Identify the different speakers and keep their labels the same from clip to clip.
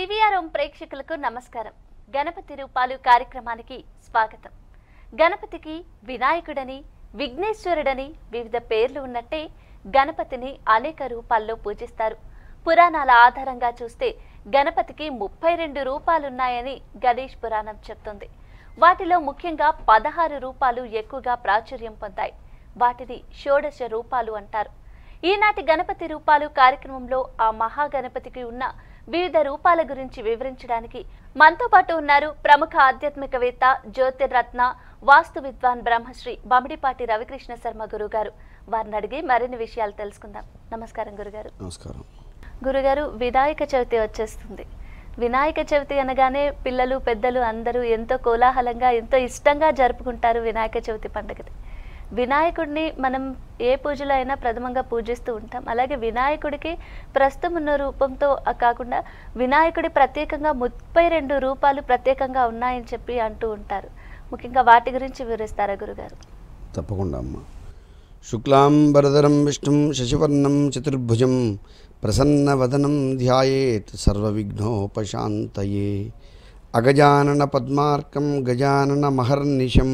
Speaker 1: PVR ఓం ప్రేక్షకులకు నమస్కారం గణపతి రూపాలు కార్యక్రమానికి స్వాగతం గణపతికి వినాయకుడని విఘ్నేశ్వరుడని వివిధ పేర్లు ఉన్నట్టే గణపతిని అనేక రూపాల్లో పూజిస్తారు పురాణాల ఆధారంగా చూస్తే గణపతికి ముప్పై రెండు రూపాలున్నాయని గణేష్ పురాణం చెప్తుంది వాటిలో ముఖ్యంగా పదహారు రూపాలు ఎక్కువగా ప్రాచుర్యం పొందాయి వాటిని షోడశ రూపాలు అంటారు ఈనాటి గణపతి రూపాలు కార్యక్రమంలో ఆ మహాగణపతికి ఉన్న వివిధ రూపాల గురించి వివరించడానికి మనతో పాటు ఉన్నారు ప్రముఖ ఆధ్యాత్మికవేత్త జ్యోతిర్రత్న వాస్తు విద్వాన్ బ్రహ్మశ్రీ బమిడిపాటి రవికృష్ణ శర్మ గురుగారు వారిని అడిగి మరిన్ని విషయాలు తెలుసుకుందాం నమస్కారం గురుగారు
Speaker 2: నమస్కారం
Speaker 1: గురుగారు వినాయక చవితి వచ్చేస్తుంది వినాయక చవితి అనగానే పిల్లలు పెద్దలు అందరూ ఎంతో కోలాహలంగా ఎంతో ఇష్టంగా జరుపుకుంటారు వినాయక చవితి పండుగని వినాయకుడిని మనం ఏ పూజలో అయినా ప్రథమంగా పూజిస్తూ ఉంటాం అలాగే వినాయకుడికి ప్రస్తుతం ఉన్న రూపంతో కాకుండా వినాయకుడి ప్రత్యేకంగా ముప్పై రెండు రూపాలు ప్రత్యేకంగా ఉన్నాయని చెప్పి అంటూ ఉంటారు ముఖ్యంగా వాటి గురించి వివరిస్తారా గురుగారు
Speaker 2: తప్పకుండా అమ్మ శుక్లాంబరధరం విష్ణుం శశివర్ణం చతుర్భుజం ప్రసన్నవదనం ధ్యాయేత్ సర్వవిఘ్నోపశాంతయే అగజానన పద్మార్కం గజానన మహర్నిశం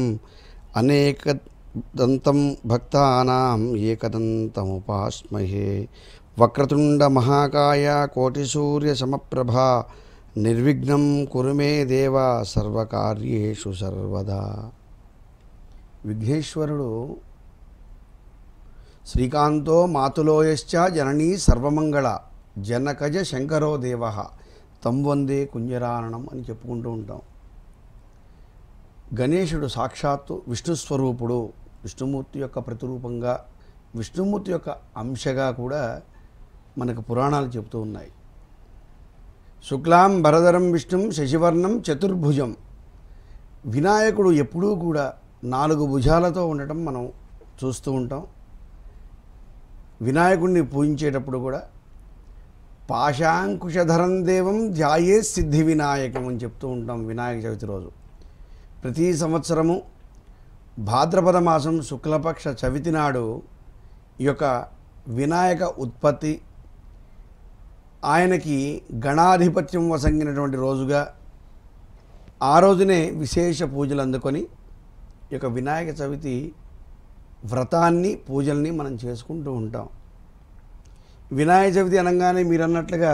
Speaker 2: అనేకదంతం భక్తానాం ఏకదంతముపాస్మహే వక్రతుండ మహాకాయ కోటిసూర్య సమప్రభా నిర్విఘ్నం కురు మే దేవ సర్వకార్యేషు సర్వదా విఘ్నేశ్వరుడు శ్రీకాంతో మాతులోయశ్చ జననీ సర్వమంగళ జనకజ శంకరో దేవ తం వందే కుంజరాననం అని చెప్పుకుంటూ ఉంటాం గణేశుడు సాక్షాత్తు విష్ణు స్వరూపుడు విష్ణుమూర్తి యొక్క ప్రతిరూపంగా విష్ణుమూర్తి యొక్క అంశగా కూడా మనకు పురాణాలు చెబుతూ ఉన్నాయి శుక్లాం భరధరం విష్ణుం శశివర్ణం చతుర్భుజం వినాయకుడు ఎప్పుడూ కూడా నాలుగు భుజాలతో ఉండటం మనం చూస్తూ ఉంటాం వినాయకుడిని పూజించేటప్పుడు కూడా పాశాంకుశధరం దేవం ధ్యాయే సిద్ధి వినాయకం అని చెప్తూ ఉంటాం వినాయక చవితి రోజు ప్రతి సంవత్సరము భాద్రపద మాసం శుక్లపక్ష చవితి నాడు ఈ యొక్క వినాయక ఉత్పత్తి ఆయనకి గణాధిపత్యం వసంగినటువంటి రోజుగా ఆ రోజునే విశేష పూజలు అందుకొని ఈ యొక్క వినాయక చవితి వ్రతాన్ని పూజల్ని మనం చేసుకుంటూ ఉంటాం వినాయక చవితి అనగానే మీరు అన్నట్లుగా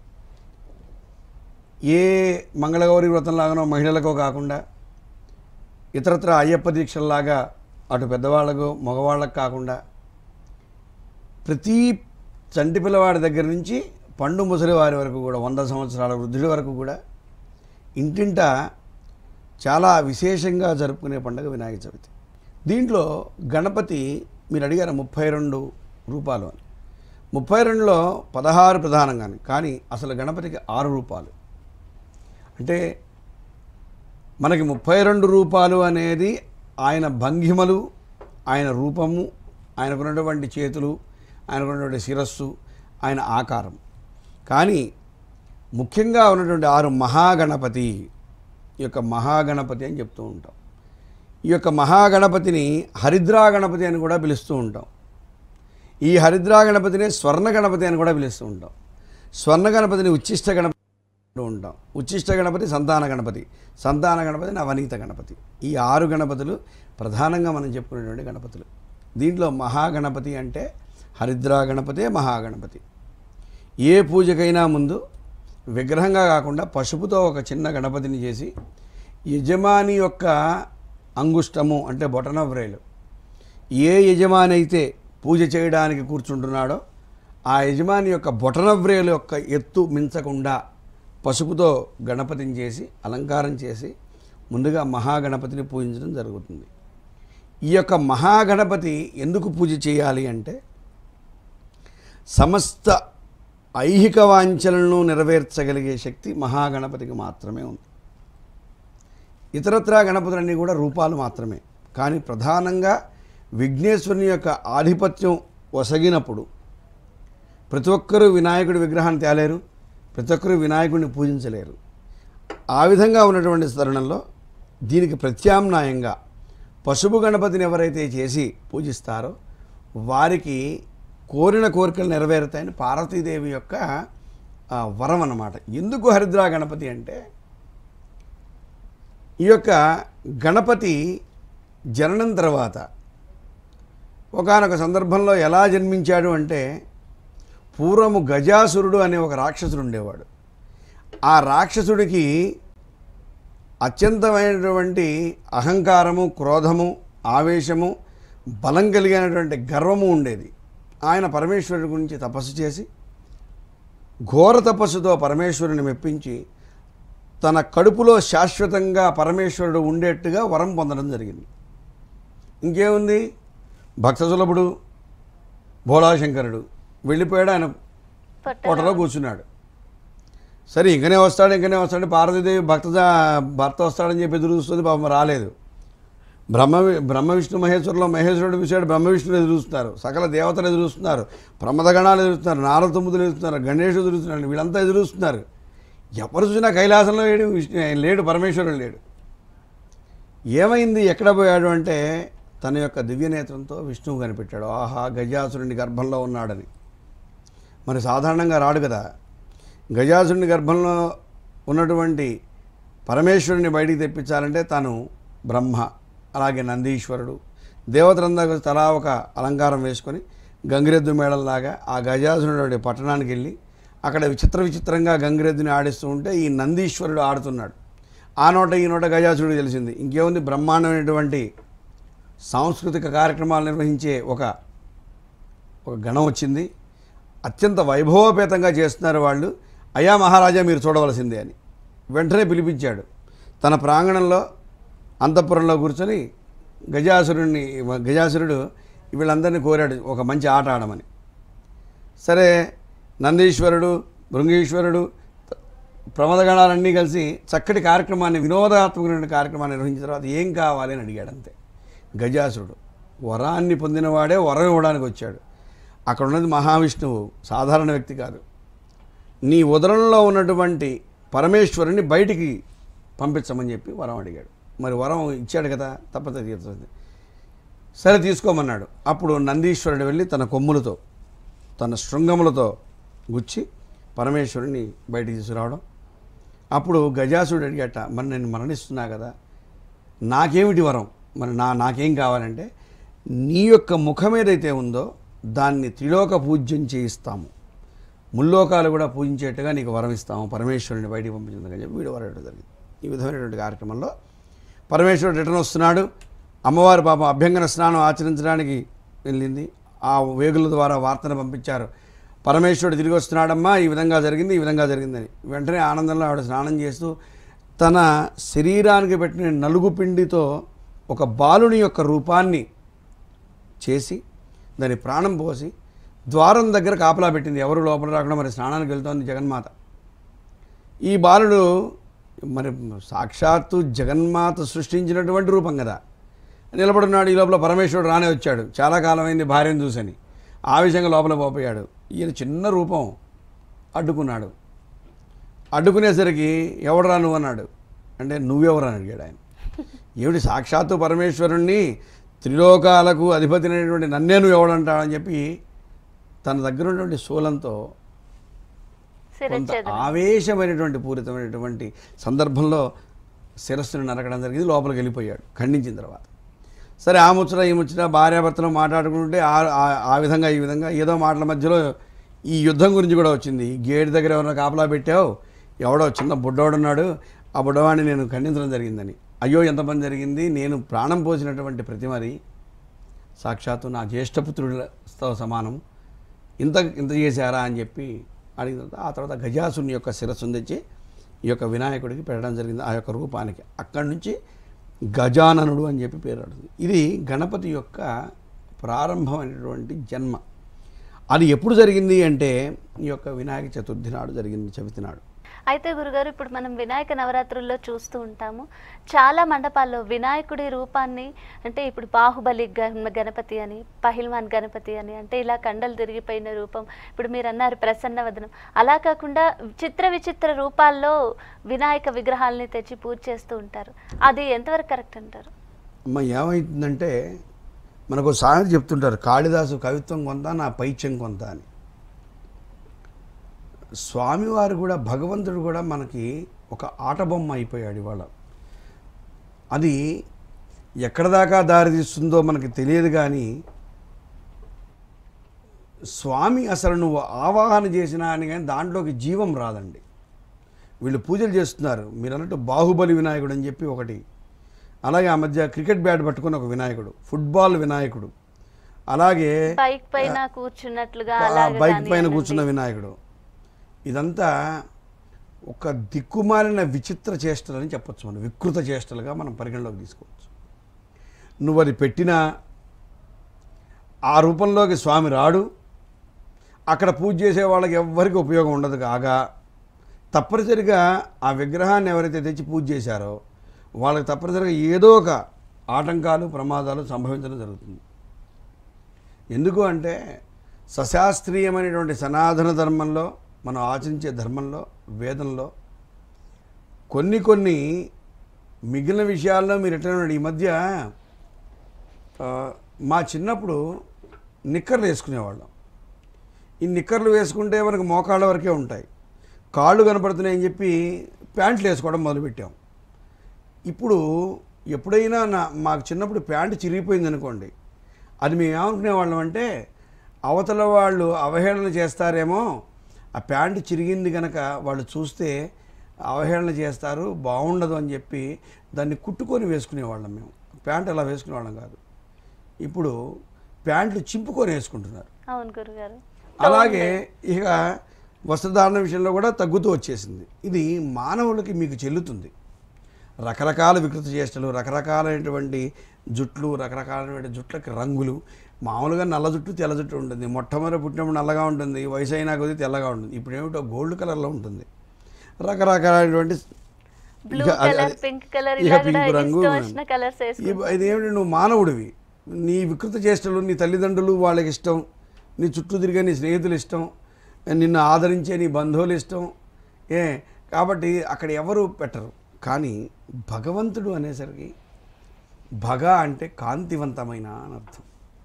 Speaker 2: ఏ మంగళగౌరి వ్రతంలాగానో మహిళలకో కాకుండా ఇతరత్ర అయ్యప్ప దీక్షల్లాగా అటు పెద్దవాళ్ళకు మగవాళ్ళకు కాకుండా ప్రతి చంటి పిల్లవాడి దగ్గర నుంచి పండు ముసలి వారి వరకు కూడా వంద సంవత్సరాల వృద్ధుడి వరకు కూడా ఇంటింట చాలా విశేషంగా జరుపుకునే పండుగ వినాయక చవితి దీంట్లో గణపతి మీరు అడిగారు ముప్పై రెండు రూపాలు అని ముప్పై రెండులో పదహారు ప్రధానంగానే కానీ అసలు గణపతికి ఆరు రూపాలు అంటే మనకి ముప్పై రెండు రూపాలు అనేది ఆయన భంగిమలు ఆయన రూపము ఆయనకున్నటువంటి చేతులు ఆయనకున్నటువంటి శిరస్సు ఆయన ఆకారం కానీ ముఖ్యంగా ఉన్నటువంటి ఆరు మహాగణపతి ఈ యొక్క మహాగణపతి అని చెప్తూ ఉంటాం ఈ యొక్క మహాగణపతిని హరిద్రా గణపతి అని కూడా పిలుస్తూ ఉంటాం ఈ హరిద్రా గణపతిని స్వర్ణ గణపతి అని కూడా పిలుస్తూ ఉంటాం స్వర్ణ గణపతిని ఉచ్చిష్ట గణపతి అంటూ ఉంటాం ఉచ్చిష్ట గణపతి సంతాన గణపతి సంతాన గణపతి నవనీత గణపతి ఈ ఆరు గణపతులు ప్రధానంగా మనం చెప్పుకునేటువంటి గణపతులు దీంట్లో మహాగణపతి అంటే హరిద్రా గణపతే మహాగణపతి ఏ పూజకైనా ముందు విగ్రహంగా కాకుండా పసుపుతో ఒక చిన్న గణపతిని చేసి యజమాని యొక్క అంగుష్టము అంటే బొటనవ్రేలు ఏ యజమాని అయితే పూజ చేయడానికి కూర్చుంటున్నాడో ఆ యజమాని యొక్క బొటనవ్రేలు యొక్క ఎత్తు మించకుండా పసుపుతో గణపతిని చేసి అలంకారం చేసి ముందుగా మహాగణపతిని పూజించడం జరుగుతుంది ఈ యొక్క మహాగణపతి ఎందుకు పూజ చేయాలి అంటే సమస్త ఐహిక వాంఛలను నెరవేర్చగలిగే శక్తి మహాగణపతికి మాత్రమే ఉంది ఇతరత్రా గణపతులన్నీ కూడా రూపాలు మాత్రమే కానీ ప్రధానంగా విఘ్నేశ్వరుని యొక్క ఆధిపత్యం వసగినప్పుడు ప్రతి ఒక్కరూ వినాయకుడి విగ్రహాన్ని తేలేరు ప్రతి ఒక్కరూ వినాయకుడిని పూజించలేరు ఆ విధంగా ఉన్నటువంటి తరుణంలో దీనికి ప్రత్యామ్నాయంగా పశువు గణపతిని ఎవరైతే చేసి పూజిస్తారో వారికి కోరిన కోరికలు నెరవేరుతాయని పార్వతీదేవి యొక్క ఆ, వరం అన్నమాట ఎందుకు హరిద్రా గణపతి అంటే ఈ యొక్క గణపతి జననం తర్వాత ఒకానొక సందర్భంలో ఎలా జన్మించాడు అంటే పూర్వము గజాసురుడు అనే ఒక రాక్షసుడు ఉండేవాడు ఆ రాక్షసుడికి అత్యంతమైనటువంటి అహంకారము క్రోధము ఆవేశము బలం కలిగినటువంటి గర్వము ఉండేది ఆయన పరమేశ్వరుడి గురించి తపస్సు చేసి ఘోర తపస్సుతో పరమేశ్వరుని మెప్పించి తన కడుపులో శాశ్వతంగా పరమేశ్వరుడు ఉండేట్టుగా వరం పొందడం జరిగింది ఇంకేముంది భక్త సులభుడు భోళాశంకరుడు వెళ్ళిపోయాడు ఆయన పొట్టలో కూర్చున్నాడు సరే ఇంకనే వస్తాడు ఇంకనే వస్తాడు పార్వతీదేవి భక్త భర్త వస్తాడని చెప్పి ఎదురు చూస్తుంది పాపం రాలేదు బ్రహ్మ వి- బ్రహ్మ విష్ణు మహేశ్వరులో మహేశ్వరుడు విషయాడు బ్రహ్మ విష్ణులు ఎదురుస్తున్నారు సకల దేవతలు ఎదురుస్తున్నారు ప్రమదగణాలు ఎదురుస్తున్నారు నారద తొమ్మిదిలు ఎదురుస్తున్నారు గణేషుడు ఎదురుస్తున్నారు వీళ్ళంతా ఎదురుస్తున్నారు ఎవరు చూసినా కైలాసంలో లేడు విష్ణు ఆయన లేడు పరమేశ్వరుడు లేడు ఏమైంది ఎక్కడ పోయాడు అంటే తన యొక్క దివ్య నేత్రంతో విష్ణువు కనిపెట్టాడు ఆహా గజాసురుని గర్భంలో ఉన్నాడని మరి సాధారణంగా రాడు కదా గజాసురుని గర్భంలో ఉన్నటువంటి పరమేశ్వరుని బయటికి తెప్పించాలంటే తాను బ్రహ్మ అలాగే నందీశ్వరుడు దేవతలందరూ తలా ఒక అలంకారం వేసుకొని గంగిరెద్దు మేళంలాగా ఆ గజాసురుడి పట్టణానికి వెళ్ళి అక్కడ విచిత్ర విచిత్రంగా గంగిరెద్దుని ఆడిస్తూ ఉంటే ఈ నందీశ్వరుడు ఆడుతున్నాడు ఆ నోట ఈ నోట గజాసురుడు తెలిసింది ఇంకేముంది బ్రహ్మాండమైనటువంటి సాంస్కృతిక కార్యక్రమాలు నిర్వహించే ఒక ఒక గణం వచ్చింది అత్యంత వైభవోపేతంగా చేస్తున్నారు వాళ్ళు అయా మహారాజా మీరు చూడవలసిందే అని వెంటనే పిలిపించాడు తన ప్రాంగణంలో అంతఃపురంలో కూర్చొని గజాసురుడిని గజాసురుడు వీళ్ళందరినీ కోరాడు ఒక మంచి ఆట ఆడమని సరే నందీశ్వరుడు భృంగీశ్వరుడు ప్రమదగణాలన్నీ కలిసి చక్కటి కార్యక్రమాన్ని వినోదాత్మకమైన కార్యక్రమాన్ని నిర్వహించిన తర్వాత ఏం కావాలి అని అడిగాడు అంతే గజాసురుడు వరాన్ని పొందినవాడే వరం ఇవ్వడానికి వచ్చాడు అక్కడ ఉన్నది మహావిష్ణువు సాధారణ వ్యక్తి కాదు నీ ఉదరంలో ఉన్నటువంటి పరమేశ్వరుని బయటికి పంపించమని చెప్పి వరం అడిగాడు మరి వరం ఇచ్చాడు కదా తప్పత తీరుతుంది సరే తీసుకోమన్నాడు అప్పుడు నందీశ్వరుడు వెళ్ళి తన కొమ్ములతో తన శృంగములతో గుచ్చి పరమేశ్వరుని బయటికి తీసుకురావడం అప్పుడు గజాసుడు అడిగట మరి నేను మరణిస్తున్నా కదా నాకేమిటి వరం మరి నా నాకేం కావాలంటే నీ యొక్క ముఖం ఏదైతే ఉందో దాన్ని త్రిలోక పూజ్యం చేయిస్తాము ముల్లోకాలు కూడా పూజించేట్టుగా నీకు వరం ఇస్తాము పరమేశ్వరుని బయటికి పంపించిందని చెప్పి వీడు వరడం జరిగింది ఈ విధమైనటువంటి కార్యక్రమంలో పరమేశ్వరుడు రిటర్న్ వస్తున్నాడు అమ్మవారు పాపం అభ్యంగన స్నానం ఆచరించడానికి వెళ్ళింది ఆ వేగుల ద్వారా వార్తను పంపించారు పరమేశ్వరుడు తిరిగి వస్తున్నాడమ్మా ఈ విధంగా జరిగింది ఈ విధంగా జరిగిందని వెంటనే ఆనందంలో ఆవిడ స్నానం చేస్తూ తన శరీరానికి పెట్టిన నలుగు పిండితో ఒక బాలుని యొక్క రూపాన్ని చేసి దాని ప్రాణం పోసి ద్వారం దగ్గర కాపలా పెట్టింది ఎవరు లోపల రాకుండా మరి స్నానానికి వెళ్తోంది జగన్మాత ఈ బాలుడు మరి సాక్షాత్తు జగన్మాత సృష్టించినటువంటి రూపం కదా నిలబడున్నాడు ఈ లోపల పరమేశ్వరుడు రానే వచ్చాడు చాలా కాలమైంది భార్యను చూసని ఆ విషయంగా లోపల పోపోయాడు ఈయన చిన్న రూపం అడ్డుకున్నాడు అడ్డుకునేసరికి ఎవడరా నువ్వు అన్నాడు అంటే నువ్వెవరు అని అడిగాడు ఆయన ఏమిటి సాక్షాత్తు పరమేశ్వరుణ్ణి త్రిలోకాలకు అధిపతి అయినటువంటి నన్నే నువ్వు ఎవడంటావని చెప్పి తన దగ్గర ఉన్నటువంటి శూలంతో కొంత
Speaker 1: శిరచ్ఛేదనం
Speaker 2: ఆవేశమైనటువంటి పూరితమైనటువంటి సందర్భంలో శిరస్సును నరకడం జరిగింది లోపలికి వెళ్ళిపోయాడు ఖండించిన తర్వాత సరే ఆ ముచ్చట ఈ ముచ్చట భార్యాభర్తలు మాట్లాడుకుంటుంటే ఆ- ఆ- ఆ విధంగా ఈ విధంగా ఏదో మాటల మధ్యలో ఈ యుద్ధం గురించి కూడా వచ్చింది గేట్ దగ్గర ఎవరైనా కాపలా పెట్టావు ఎవడో చిన్న బుడ్డోడున్నాడు ఆ బుడ్డవాడిని నేను ఖండించడం జరిగిందని అయ్యో ఎంతమంది జరిగింది నేను ప్రాణం పోసినటువంటి ప్రతిమది సాక్షాత్తు నా జ్యేష్ఠపుత్రుడితో సమానం ఇంత ఇంత చేశారా అని చెప్పి అడిగిన తర్వాత ఆ తర్వాత గజాసుని యొక్క శిరస్సును తెచ్చి ఈ యొక్క వినాయకుడికి పెట్టడం జరిగింది ఆ యొక్క రూపానికి అక్కడి నుంచి గజాననుడు అని చెప్పి పేరు పడుతుంది ఇది గణపతి యొక్క ప్రారంభమైనటువంటి జన్మ అది ఎప్పుడు జరిగింది అంటే ఈ యొక్క వినాయక చతుర్థి నాడు జరిగింది చవితి నాడు
Speaker 1: అయితే గురుగారు ఇప్పుడు మనం వినాయక నవరాత్రుల్లో చూస్తూ ఉంటాము చాలా మండపాల్లో వినాయకుడి రూపాన్ని అంటే ఇప్పుడు బాహుబలి గణ- గణపతి అని పహిల్వాన్ గణపతి అని అంటే ఇలా కండలు తిరిగిపోయిన రూపం ఇప్పుడు మీరు అన్నారు ప్రసన్న వదనం అలా కాకుండా చిత్ర విచిత్ర రూపాల్లో వినాయక విగ్రహాలని తెచ్చి పూజ చేస్తూ ఉంటారు అది ఎంతవరకు కరెక్ట్ అంటారు
Speaker 2: అమ్మ ఏమైతుందంటే మనకు సామెత చెప్తుంటారు కాళిదాసు కవిత్వం కొంత నా పైత్యం కొంత అని స్వామివారు కూడా భగవంతుడు కూడా మనకి ఒక ఆటబొమ్మ అయిపోయాడు ఇవాళ అది ఎక్కడ దాకా దారి తీస్తుందో మనకి తెలియదు కానీ స్వామి అసలు నువ్వు ఆవాహన చేసినా అని కానీ దాంట్లోకి జీవం రాదండి వీళ్ళు పూజలు చేస్తున్నారు మీరు అన్నట్టు బాహుబలి వినాయకుడు అని చెప్పి ఒకటి అలాగే ఆ మధ్య క్రికెట్ బ్యాట్ పట్టుకుని ఒక వినాయకుడు ఫుట్బాల్ వినాయకుడు అలాగే
Speaker 1: బైక్ పైన కూర్చున్నట్లుగా
Speaker 2: ఆ
Speaker 1: అలాగే
Speaker 2: బైక్ పైన
Speaker 1: కానివ్వండి.
Speaker 2: కూర్చున్న వినాయకుడు ఇదంతా ఒక దిక్కుమాలిన విచిత్ర చేష్టలని చెప్పొచ్చు మనం వికృత చేష్టలుగా మనం పరిగణలోకి తీసుకోవచ్చు నువ్వు అది పెట్టినా ఆ రూపంలోకి స్వామి రాడు అక్కడ పూజ చేసే వాళ్ళకి ఎవ్వరికి ఉపయోగం ఉండదు కాగా తప్పనిసరిగా ఆ విగ్రహాన్ని ఎవరైతే తెచ్చి పూజ చేశారో వాళ్ళకి తప్పనిసరిగా ఏదో ఒక ఆటంకాలు ప్రమాదాలు సంభవించడం జరుగుతుంది ఎందుకు అంటే సశాస్త్రీయమైనటువంటి సనాతన ధర్మంలో మనం ఆచరించే ధర్మంలో వేదంలో కొన్ని కొన్ని మిగిలిన విషయాల్లో మీరు ఎట్లా ఉన్నాడు ఈ మధ్య ఆ, మా చిన్నప్పుడు నిక్కర్లు వేసుకునేవాళ్ళం ఈ నిక్కర్లు వేసుకుంటే మనకు మోకాళ్ళ వరకే ఉంటాయి కాళ్ళు కనపడుతున్నాయని చెప్పి ప్యాంట్లు వేసుకోవడం మొదలుపెట్టాం ఇప్పుడు ఎప్పుడైనా నా మాకు చిన్నప్పుడు ప్యాంటు చిరిగిపోయింది అనుకోండి అది మేము ఏమనుకునేవాళ్ళం అంటే అవతల వాళ్ళు అవహేళన చేస్తారేమో ఆ ప్యాంటు చిరిగింది కనుక వాళ్ళు చూస్తే అవహేళన చేస్తారు బాగుండదు అని చెప్పి దాన్ని కుట్టుకొని వేసుకునేవాళ్ళం మేము ప్యాంట్ అలా వేసుకునేవాళ్ళం కాదు ఇప్పుడు ప్యాంట్లు చింపుకొని వేసుకుంటున్నారు
Speaker 1: అవును గురుగారు
Speaker 2: అలాగే ఇక వస్త్రధారణ విషయంలో కూడా తగ్గుతూ వచ్చేసింది ఇది మానవులకి మీకు చెల్లుతుంది రకరకాల వికృత చేష్టలు రకరకాలైనటువంటి జుట్లు రకరకాలైనటువంటి జుట్లకి రంగులు మామూలుగా నల్ల జుట్టు తెల్ల జుట్టు ఉంటుంది మొట్టమొదటి పుట్టినప్పుడు నల్లగా ఉంటుంది వయసు అయినా కొద్దీ తెల్లగా ఉంటుంది ఇప్పుడు ఏమిటో గోల్డ్ కలర్లో ఉంటుంది రకరకాలైనటువంటి
Speaker 1: బ్లూ
Speaker 2: ఇక అది-
Speaker 1: కలర్
Speaker 2: అది-
Speaker 1: పింక్ కలర్
Speaker 2: ఇక
Speaker 1: ఇలా కూడా
Speaker 2: పింక్ రంగు
Speaker 1: ఇష్టం వచ్చిన కలర్స్ వేసుకుంటారు
Speaker 2: ఈ- ఇది ఏమిటి నువ్వు మానవుడివి నీ వికృత చేష్టలు నీ తల్లిదండ్రులు వాళ్ళకి ఇష్టం నీ చుట్టూ తిరిగే నీ స్నేహితులు ఇష్టం నిన్ను ఆదరించే నీ బంధువులు ఇష్టం ఏ కాబట్టి అక్కడ ఎవరు పెట్టరు కానీ భగవంతుడు అనేసరికి భగ అంటే కాంతివంతమైన అని అర్థం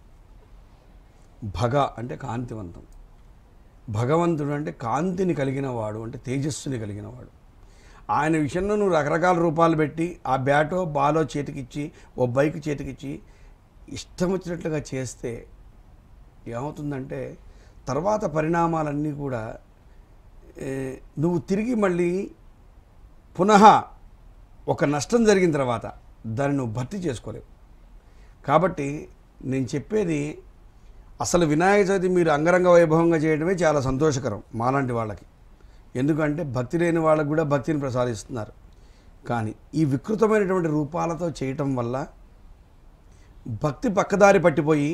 Speaker 2: భగ అంటే కాంతివంతం భగవంతుడు అంటే కాంతిని కలిగిన వాడు అంటే తేజస్సుని కలిగిన వాడు ఆయన విషయంలో నువ్వు రకరకాల రూపాలు పెట్టి ఆ బ్యాటో బాలో చేతికిచ్చి ఓ బైక్ చేతికిచ్చి ఇష్టం వచ్చినట్లుగా చేస్తే ఏమవుతుందంటే తర్వాత పరిణామాలన్నీ కూడా ఏ, నువ్వు తిరిగి మళ్ళీ పునః ఒక నష్టం జరిగిన తర్వాత దాన్ని నువ్వు భర్తీ చేసుకోలేవు కాబట్టి నేను చెప్పేది అసలు వినాయక చవితి మీరు అంగరంగ వైభవంగా చేయడమే చాలా సంతోషకరం మాలాంటి వాళ్ళకి ఎందుకంటే భక్తి లేని వాళ్ళకు కూడా భక్తిని ప్రసాదిస్తున్నారు కానీ ఈ వికృతమైనటువంటి రూపాలతో చేయటం వల్ల భక్తి పక్కదారి పట్టిపోయి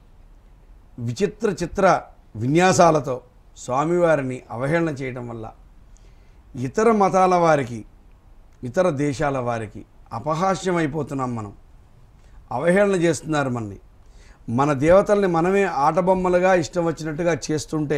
Speaker 2: విచిత్ర చిత్ర విన్యాసాలతో స్వామివారిని అవహేళన చేయడం వల్ల ఇతర మతాల వారికి ఇతర దేశాల వారికి అపహాస్యం అయిపోతున్నాం మనం అవహేళన చేస్తున్నారు మనని మన దేవతల్ని మనమే ఆటబొమ్మలుగా ఇష్టం వచ్చినట్టుగా చేస్తుంటే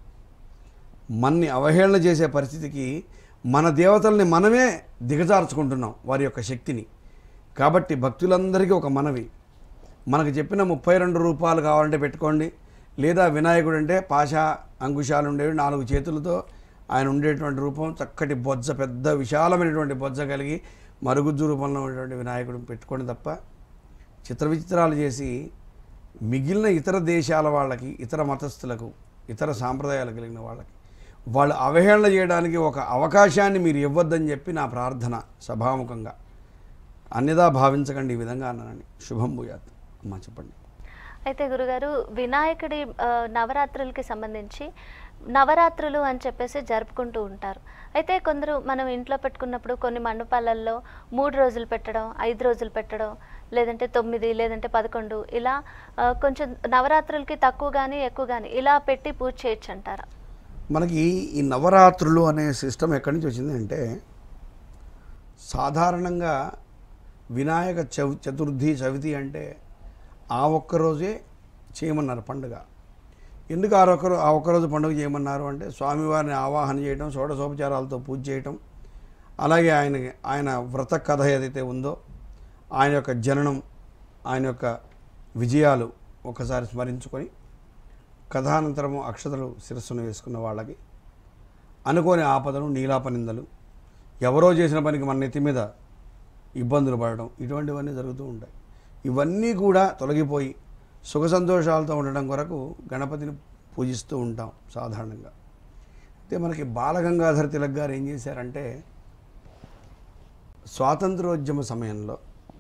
Speaker 2: మన్ని అవహేళన చేసే పరిస్థితికి మన దేవతల్ని మనమే దిగజార్చుకుంటున్నాం వారి యొక్క శక్తిని కాబట్టి భక్తులందరికీ ఒక మనవి మనకు చెప్పిన ముప్పై రెండు రూపాయలు కావాలంటే పెట్టుకోండి లేదా వినాయకుడు అంటే పాష అంకుశాలు ఉండేవి నాలుగు చేతులతో ఆయన ఉండేటువంటి రూపం చక్కటి బొజ్జ పెద్ద విశాలమైనటువంటి బొజ్జ కలిగి మరుగుజ్జు రూపంలో ఉండేటువంటి వినాయకుడు పెట్టుకోండి తప్ప చిత్ర విచిత్రాలు చేసి మిగిలిన ఇతర దేశాల వాళ్ళకి ఇతర మతస్థులకు ఇతర సాంప్రదాయాలు కలిగిన వాళ్ళకి వాళ్ళు అవహేళన చేయడానికి ఒక అవకాశాన్ని మీరు ఇవ్వద్దని చెప్పి నా ప్రార్థన సభాముఖంగా అన్యదా భావించకండి ఈ విధంగా అన్నానని శుభం భూయాత్ అమ్మా చెప్పండి
Speaker 1: అయితే గురుగారు వినాయకుడి ఆ, నవరాత్రులకి సంబంధించి నవరాత్రులు అని చెప్పేసి జరుపుకుంటూ ఉంటారు అయితే కొందరు మనం ఇంట్లో పెట్టుకున్నప్పుడు కొన్ని మండపాలల్లో మూడు రోజులు పెట్టడం ఐదు రోజులు పెట్టడం లేదంటే తొమ్మిది లేదంటే పదకొండు ఇలా ఆ, కొంచెం నవరాత్రులకి తక్కువ కానీ ఎక్కువ కానీ ఇలా పెట్టి పూజ చేయొచ్చు అంటారా
Speaker 2: మనకి ఈ నవరాత్రులు అనే సిస్టమ్ ఎక్కడి నుంచి వచ్చింది అంటే సాధారణంగా వినాయక చవి చతుర్థి చవితి అంటే ఆ ఒక్క రోజే చేయమన్నారు పండుగ ఎందుకు ఆ ఒక్క ఆ ఒక్కరోజు పండుగ చేయమన్నారు అంటే స్వామివారిని ఆవాహన చేయడం షోడశోపచారాలతో పూజ చేయటం అలాగే ఆయన ఆయన వ్రత కథ ఏదైతే ఉందో ఆయన యొక్క జననం ఆయన యొక్క విజయాలు ఒకసారి స్మరించుకొని కథానంతరము అక్షతలు శిరస్సును వేసుకున్న వాళ్ళకి అనుకోని ఆపదలు నీలాపనిందలు ఎవరో చేసిన పనికి మన నెత్తి మీద ఇబ్బందులు పడడం ఇటువంటివన్నీ జరుగుతూ ఉంటాయి ఇవన్నీ కూడా తొలగిపోయి సుఖ సంతోషాలతో ఉండడం కొరకు గణపతిని పూజిస్తూ ఉంటాం సాధారణంగా అయితే మనకి బాలగంగాధర తిలక్ గారు ఏం చేశారంటే స్వాతంత్రోద్యమ సమయంలో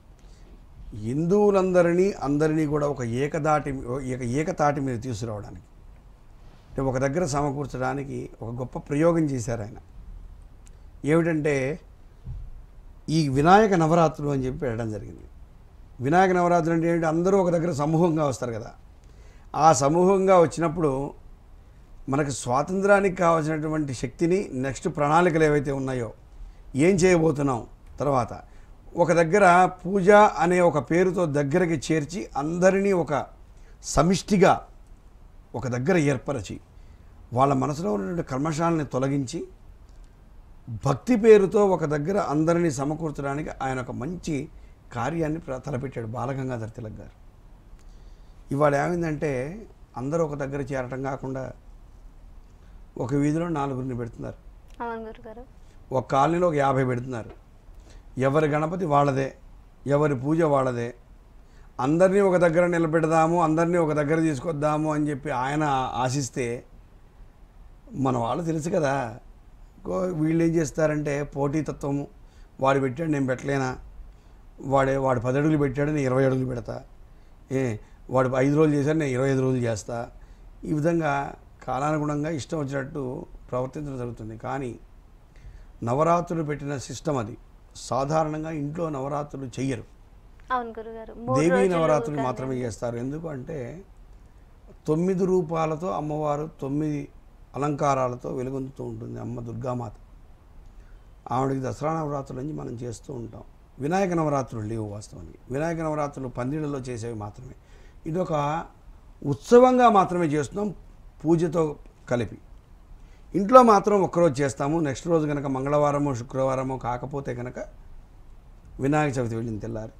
Speaker 2: హిందువులందరినీ అందరినీ కూడా ఒక ఏకదాటి ఏక ఏకతాటి మీద తీసుకురావడానికి అంటే ఒక దగ్గర సమకూర్చడానికి ఒక గొప్ప ప్రయోగం చేశారు ఆయన ఏమిటంటే ఈ వినాయక నవరాత్రులు అని చెప్పి పెట్టడం జరిగింది వినాయక నవరాత్రులు అంటే ఏంటి అందరూ ఒక దగ్గర సమూహంగా వస్తారు కదా ఆ సమూహంగా వచ్చినప్పుడు మనకు స్వాతంత్రానికి కావాల్సినటువంటి శక్తిని నెక్స్ట్ ప్రణాళికలు ఏవైతే ఉన్నాయో ఏం చేయబోతున్నాం తర్వాత ఒక దగ్గర పూజ అనే ఒక పేరుతో దగ్గరికి చేర్చి అందరినీ ఒక సమిష్టిగా ఒక దగ్గర ఏర్పరచి వాళ్ళ మనసులో ఉన్నటువంటి కల్మషాలని తొలగించి భక్తి పేరుతో ఒక దగ్గర అందరినీ సమకూర్చడానికి ఆయన ఒక మంచి కార్యాన్ని ప్ర- తలపెట్టాడు బాలగంగాధర్ తిలక్ గారు ఇవాళ ఏమైందంటే అందరూ ఒక దగ్గర చేరటం కాకుండా ఒక వీధిలో నాలుగురిని పెడుతున్నారు
Speaker 1: అవును గురుగారు
Speaker 2: ఒక కాలనీలో ఒక యాభై పెడుతున్నారు ఎవరి గణపతి వాళ్ళదే ఎవరి పూజ వాళ్ళదే అందరినీ ఒక దగ్గర నిలబెడదాము అందరినీ ఒక దగ్గర తీసుకొద్దాము అని చెప్పి ఆయన ఆశిస్తే మన వాళ్ళు తెలుసు కదా కో- వీళ్ళు ఏం చేస్తారంటే పోటీతత్వము వాడు పెట్టాడు నేను పెట్టలేనా వాడే వాడు పది అడుగులు పెట్టాడు నేను ఇరవై అడుగులు పెడతా ఏ వాడు ఐదు రోజులు చేశాడు నేను ఇరవై ఐదు రోజులు చేస్తా ఈ విధంగా కాలానుగుణంగా ఇష్టం వచ్చినట్టు ప్రవర్తించడం జరుగుతుంది కానీ నవరాత్రులు పెట్టిన సిస్టమ్ అది సాధారణంగా ఇంట్లో నవరాత్రులు చెయ్యరు
Speaker 1: అవును గురుగారు మూడు
Speaker 2: దేవీ
Speaker 1: రోజులు
Speaker 2: నవరాత్రులు
Speaker 1: కానీ-
Speaker 2: మాత్రమే చేస్తారు ఎందుకు అంటే తొమ్మిది రూపాలతో అమ్మవారు తొమ్మిది అలంకారాలతో వెలుగొందుతూ ఉంటుంది అమ్మ దుర్గామాత ఆవిడకి దసరా నవరాత్రులు నుంచి మనం చేస్తూ ఉంటాం వినాయక నవరాత్రులు లేవు వాస్తవానికి వినాయక నవరాత్రులు పందిళ్ళలో చేసేవి మాత్రమే ఇది ఒక ఉత్సవంగా మాత్రమే చేస్తున్నాం పూజతో కలిపి ఇంట్లో మాత్రం ఒక్కరోజు చేస్తాము నెక్స్ట్ రోజు కనుక మంగళవారమో శుక్రవారమో కాకపోతే కనుక వినాయక చవితి వెళ్ళిన తెల్లారి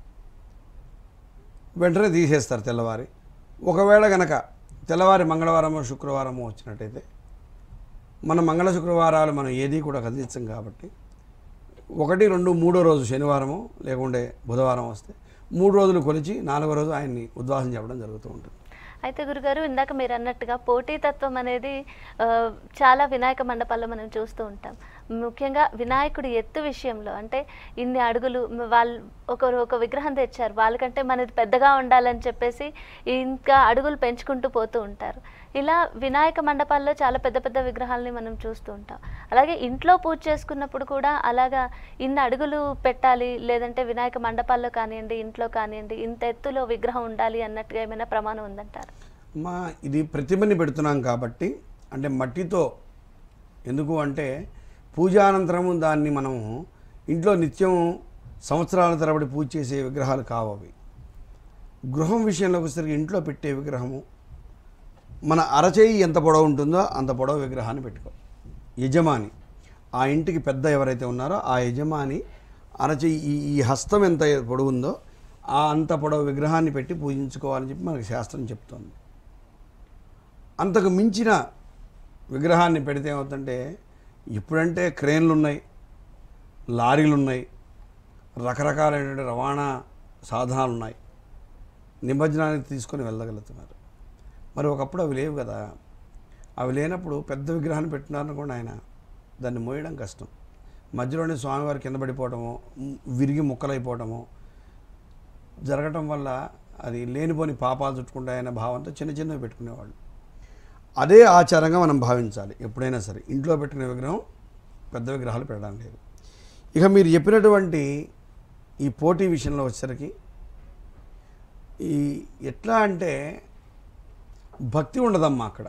Speaker 2: వెంటనే తీసేస్తారు తెల్లవారి ఒకవేళ గనక తెల్లవారి మంగళవారమో శుక్రవారమో వచ్చినట్టయితే మన మంగళ శుక్రవారాలు మనం ఏది కూడా కదిలించం కాబట్టి ఒకటి రెండు మూడో రోజు శనివారమో లేకుంటే బుధవారం వస్తే మూడు రోజులు కొలిచి నాలుగో రోజు ఆయన్ని ఉద్వాసం చెప్పడం జరుగుతూ ఉంటుంది
Speaker 1: అయితే గురుగారు ఇందాక మీరు అన్నట్టుగా పోటీతత్వం అనేది ఆ, చాలా వినాయక మండపాల్లో మనం చూస్తూ ఉంటాం ముఖ్యంగా వినాయకుడి ఎత్తు విషయంలో అంటే ఇన్ని అడుగులు మ- వాళ్ళు ఒకరు ఒక విగ్రహం తెచ్చారు వాళ్ళకంటే మనది పెద్దగా ఉండాలని చెప్పేసి ఇంకా అడుగులు పెంచుకుంటూ పోతూ ఉంటారు ఇలా వినాయక మండపాల్లో చాలా పెద్ద పెద్ద విగ్రహాలని మనం చూస్తూ ఉంటాం అలాగే ఇంట్లో పూజ చేసుకున్నప్పుడు కూడా అలాగా ఇన్ని అడుగులు పెట్టాలి లేదంటే వినాయక మండపాల్లో కానివ్వండి ఇంట్లో కానివ్వండి ఇంత ఎత్తులో విగ్రహం ఉండాలి అన్నట్టుగా ఏమైనా ప్రమాణం ఉందంటారు
Speaker 2: మా ఇది ప్రతిమని పెడుతున్నాం కాబట్టి అంటే మట్టితో ఎందుకు అంటే పూజానంతరము దాన్ని మనం ఇంట్లో నిత్యం సంవత్సరాల తరబడి పూజ చేసే విగ్రహాలు కావు అవి గృహం విషయంలోకి వచ్చేసరికి ఇంట్లో పెట్టే విగ్రహము మన అరచేయి ఎంత పొడవు ఉంటుందో అంత పొడవు విగ్రహాన్ని పెట్టుకో యజమాని ఆ ఇంటికి పెద్ద ఎవరైతే ఉన్నారో ఆ యజమాని అరచేయి ఈ ఈ హస్తం ఎంత పొడవు ఉందో ఆ అంత పొడవు విగ్రహాన్ని పెట్టి పూజించుకోవాలని చెప్పి మనకి శాస్త్రం చెప్తోంది అంతకు మించిన విగ్రహాన్ని పెడితే ఏమవుతుందంటే ఇప్పుడంటే క్రేన్లు ఉన్నాయి లారీలు ఉన్నాయి రకరకాలైనటువంటి రవాణా సాధనాలు ఉన్నాయి నిమజ్జనానికి తీసుకొని వెళ్ళగలుగుతున్నారు మరి ఒకప్పుడు అవి లేవు కదా అవి లేనప్పుడు పెద్ద విగ్రహాన్ని పెట్టినారనుకోండి ఆయన దాన్ని మోయడం కష్టం మధ్యలోనే స్వామివారి కింద పడిపోవటమో మ్, విరిగి ముక్కలైపోవటమో జరగటం వల్ల అది లేనిపోని పాపాలు చుట్టుకుంటాయనే భావంతో చిన్న చిన్నవి పెట్టుకునేవాళ్ళు అదే ఆచారంగా మనం భావించాలి ఎప్పుడైనా సరే ఇంట్లో పెట్టిన విగ్రహం పెద్ద విగ్రహాలు పెట్టడం లేదు ఇక మీరు చెప్పినటువంటి ఈ పోటీ విషయంలో వచ్చేసరికి ఈ ఎట్లా అంటే భక్తి ఉండదమ్మా అక్కడ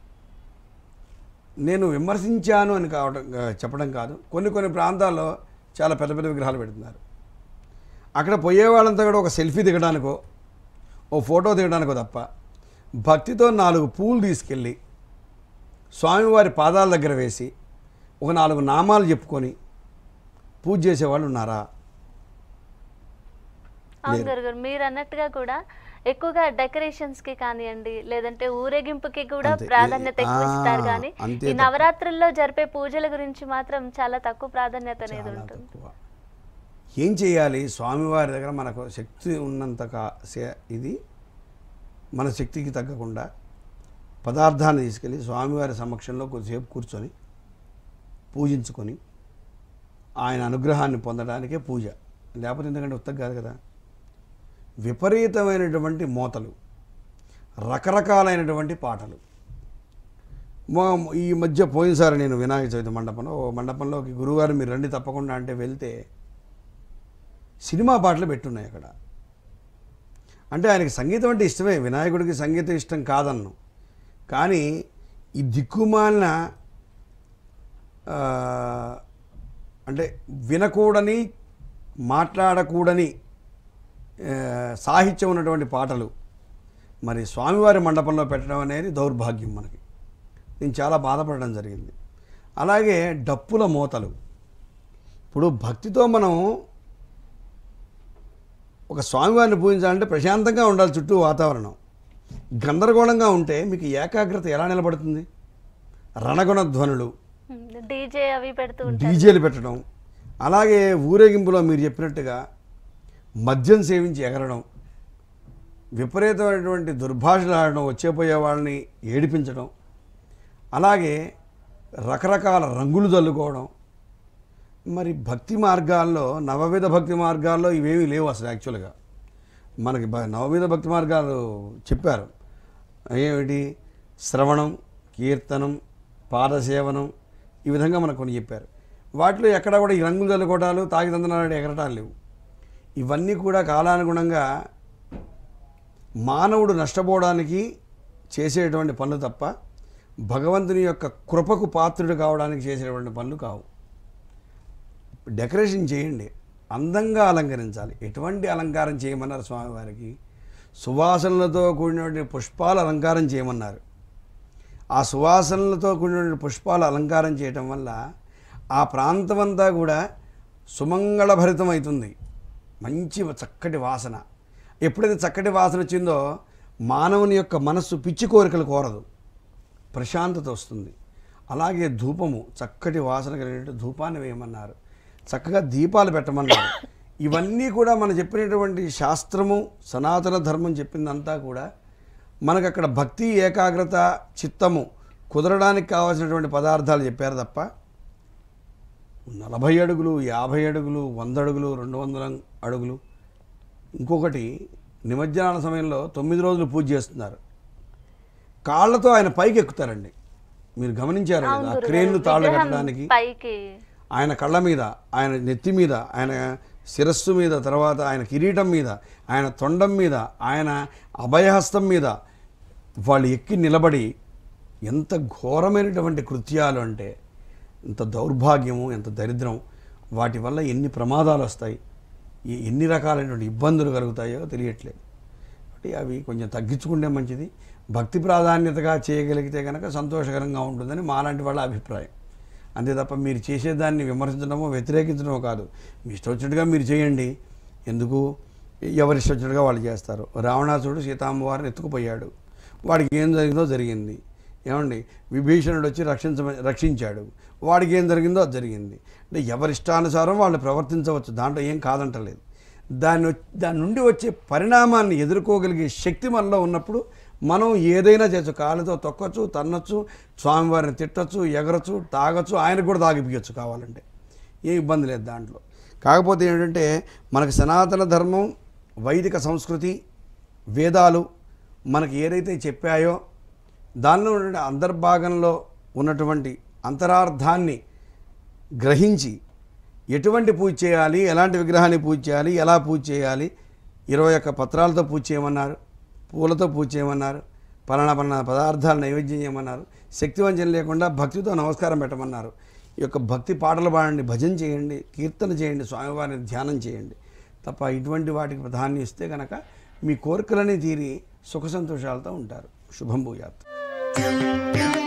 Speaker 2: నేను విమర్శించాను అని కావడం చెప్పడం కాదు కొన్ని కొన్ని ప్రాంతాల్లో చాలా పెద్ద పెద్ద విగ్రహాలు పెడుతున్నారు అక్కడ పోయే వాళ్ళంతా కూడా ఒక సెల్ఫీ దిగడానికో ఓ ఫోటో దిగడానికో తప్ప భక్తితో నాలుగు పూలు తీసుకెళ్ళి స్వామివారి పాదాల దగ్గర వేసి ఒక నాలుగు నామాలు చెప్పుకొని పూజ చేసేవాళ్ళు ఉన్నారా
Speaker 1: అవును గారు గారు మీరు అన్నట్టుగా కూడా ఎక్కువగా డెకరేషన్స్ కి కానివ్వండి లేదంటే ఊరేగింపుకి కూడా
Speaker 2: అంతే.
Speaker 1: ప్రాధాన్యత ఎక్కువ
Speaker 2: ఆ,
Speaker 1: ఇస్తారు కానీ
Speaker 2: అంతే
Speaker 1: ఈ
Speaker 2: తప్ప.
Speaker 1: నవరాత్రుల్లో జరిపే పూజల గురించి మాత్రం చాలా తక్కువ ప్రాధాన్యత అనేది
Speaker 2: చాలా
Speaker 1: ఉంటుంది
Speaker 2: తక్కువ ఏం చేయాలి స్వామివారి దగ్గర మనకు శక్తి ఉన్నంత కా- సే- ఇది మన శక్తికి తగ్గకుండా పదార్థాన్ని తీసుకెళ్ళి స్వామివారి సమక్షంలో కొద్దిసేపు కూర్చొని పూజించుకొని ఆయన అనుగ్రహాన్ని పొందడానికే పూజ లేకపోతే ఎందుకంటే ఉత్తగ కాదు కదా విపరీతమైనటువంటి మోతలు రకరకాలైనటువంటి పాటలు మా ఈ మధ్య పోయినసారి నేను వినాయక చవితి మండపంలో ఓ మండపంలోకి గురుగారు మీరు రండి తప్పకుండా అంటే వెళ్తే సినిమా పాటలు పెట్టున్నాయి అక్కడ అంటే ఆయనకి సంగీతం అంటే ఇష్టమే వినాయకుడికి సంగీతం ఇష్టం కాదన్ను కానీ ఈ దిక్కుమాలిన ఆ, అంటే వినకూడని మాట్లాడకూడని ఆ, సాహిత్యం ఉన్నటువంటి పాటలు మరి స్వామివారి మండపంలో పెట్టడం అనేది దౌర్భాగ్యం మనకి నేను చాలా బాధపడడం జరిగింది అలాగే డప్పుల మూతలు ఇప్పుడు భక్తితో మనం ఒక స్వామివారిని పూజించాలంటే ప్రశాంతంగా ఉండాలి చుట్టూ వాతావరణం గందరగోళంగా ఉంటే మీకు ఏకాగ్రత ఎలా నిలబడుతుంది రణగుణ ధ్వనులు
Speaker 1: డీజే అవి పెడుతూ ఉంటారు
Speaker 2: డీజేలు పెట్టడం అలాగే ఊరేగింపులో మీరు చెప్పినట్టుగా మద్యం సేవించి ఎగరడం విపరీతమైనటువంటి దుర్భాషలు ఆడడం వచ్చేపోయే వాళ్ళని ఏడిపించడం అలాగే రకరకాల రంగులు చల్లుకోవడం మరి భక్తి మార్గాల్లో నవవిధ భక్తి మార్గాల్లో ఇవేమీ లేవు అసలు యాక్చువల్గా మనకి బ- నవవిధ భక్తి మార్గాలు చెప్పారు ఏమిటి శ్రవణం కీర్తనం పాదసేవనం ఈ విధంగా మనకు కొన్ని చెప్పారు వాటిలో ఎక్కడ కూడా ఈ రంగులు చల్లుకోవటాలు తాగిదందనాలు ఎగరటాలు లేవు ఇవన్నీ కూడా కాలానుగుణంగా మానవుడు నష్టపోవడానికి చేసేటువంటి పనులు తప్ప భగవంతుని యొక్క కృపకు పాత్రుడు కావడానికి చేసేటువంటి పనులు కావు డెకరేషన్ చేయండి అందంగా అలంకరించాలి ఎటువంటి అలంకారం చేయమన్నారు స్వామివారికి సువాసనలతో కూడినటువంటి పుష్పాల అలంకారం చేయమన్నారు ఆ సువాసనలతో కూడినటువంటి పుష్పాల అలంకారం చేయటం వల్ల ఆ ప్రాంతం అంతా కూడా సుమంగళభరితం అవుతుంది మంచి చక్కటి వాసన ఎప్పుడైతే చక్కటి వాసన వచ్చిందో మానవుని యొక్క మనస్సు పిచ్చి కోరికలు కోరదు ప్రశాంతత వస్తుంది అలాగే ధూపము చక్కటి వాసన కలిగినట్టు ధూపాన్ని వేయమన్నారు చక్కగా దీపాలు పెట్టమన్నారు ఇవన్నీ కూడా మనం చెప్పినటువంటి శాస్త్రము సనాతన ధర్మం చెప్పిందంతా కూడా మనకు అక్కడ భక్తి ఏకాగ్రత చిత్తము కుదరడానికి కావాల్సినటువంటి పదార్థాలు చెప్పారు తప్ప నలభై అడుగులు యాభై అడుగులు వంద అడుగులు రెండు వందల అడుగులు ఇంకొకటి నిమజ్జనాల సమయంలో తొమ్మిది రోజులు పూజ చేస్తున్నారు కాళ్ళతో ఆయన పైకి ఎక్కుతారండి మీరు గమనించారు
Speaker 1: అవును
Speaker 2: కదా
Speaker 1: గురుగారు.
Speaker 2: క్రేన్లు తాళ్ళు
Speaker 1: విగ్రహం
Speaker 2: కట్టడానికి
Speaker 1: పైకి
Speaker 2: ఆయన కళ్ళ మీద ఆయన నెత్తి మీద ఆయన శిరస్సు మీద తర్వాత ఆయన కిరీటం మీద ఆయన తొండం మీద ఆయన అభయహస్తం మీద వాళ్ళు ఎక్కి నిలబడి ఎంత ఘోరమైనటువంటి కృత్యాలు అంటే ఎంత దౌర్భాగ్యము ఎంత దరిద్రం వాటి వల్ల ఎన్ని ప్రమాదాలు వస్తాయి ఈ ఎన్ని రకాలైనటువంటి ఇబ్బందులు కలుగుతాయో తెలియట్లేదు కాబట్టి అవి కొంచెం తగ్గించుకుంటే మంచిది భక్తి ప్రాధాన్యతగా చేయగలిగితే కనుక సంతోషకరంగా ఉంటుందని మాలాంటి వాళ్ళ అభిప్రాయం అంతే తప్ప మీరు చేసేదాన్ని విమర్శించడమో వ్యతిరేకించడమో కాదు మీ ఇష్టం వచ్చినట్టుగా మీరు చేయండి ఎందుకు ఎవరి ఇష్టం వచ్చినట్టుగా వాళ్ళు చేస్తారు రావణాసుడు సీతామ్మవారిని ఎత్తుకుపోయాడు వాడికి ఏం జరిగిందో జరిగింది ఏమండి విభీషణుడు వచ్చి రక్షించ రక్షించాడు వాడికి ఏం జరిగిందో అది జరిగింది అంటే ఎవరి ఇష్టానుసారం వాళ్ళు ప్రవర్తించవచ్చు దాంట్లో ఏం కాదంటలేదు దాన్ని వచ్- దాని నుండి వచ్చే పరిణామాన్ని ఎదుర్కోగలిగే శక్తి మనలో ఉన్నప్పుడు మనం ఏదైనా చేయొచ్చు కాళ్ళతో తొక్కచ్చు తన్నొచ్చు స్వామివారిని తిట్టచ్చు ఎగరచ్చు తాగొచ్చు ఆయనకు కూడా తాగిపించచ్చు కావాలంటే ఏ ఇబ్బంది లేదు దాంట్లో కాకపోతే ఏంటంటే మనకి సనాతన ధర్మం వైదిక సంస్కృతి వేదాలు మనకి ఏదైతే చెప్పాయో దానిలో ఉన్నటువంటి అంతర్భాగంలో ఉన్నటువంటి అంతరార్థాన్ని గ్రహించి ఎటువంటి పూజ చేయాలి ఎలాంటి విగ్రహాన్ని పూజ చేయాలి ఎలా పూజ చేయాలి ఇరవై ఒక్క పత్రాలతో పూజ చేయమన్నారు పూలతో పూజ చేయమన్నారు పలానా పలానా పదార్థాలు నైవేద్యం చేయమన్నారు శక్తివంచన లేకుండా భక్తితో నమస్కారం పెట్టమన్నారు ఈ యొక్క భక్తి పాటలు పాడండి భజన చేయండి కీర్తన చేయండి స్వామివారిని ధ్యానం చేయండి తప్ప ఇటువంటి వాటికి ప్రాధాన్యం ఇస్తే కనుక మీ కోరికలన్నీ తీరి సుఖ సంతోషాలతో ఉంటారు శుభం భూయాత్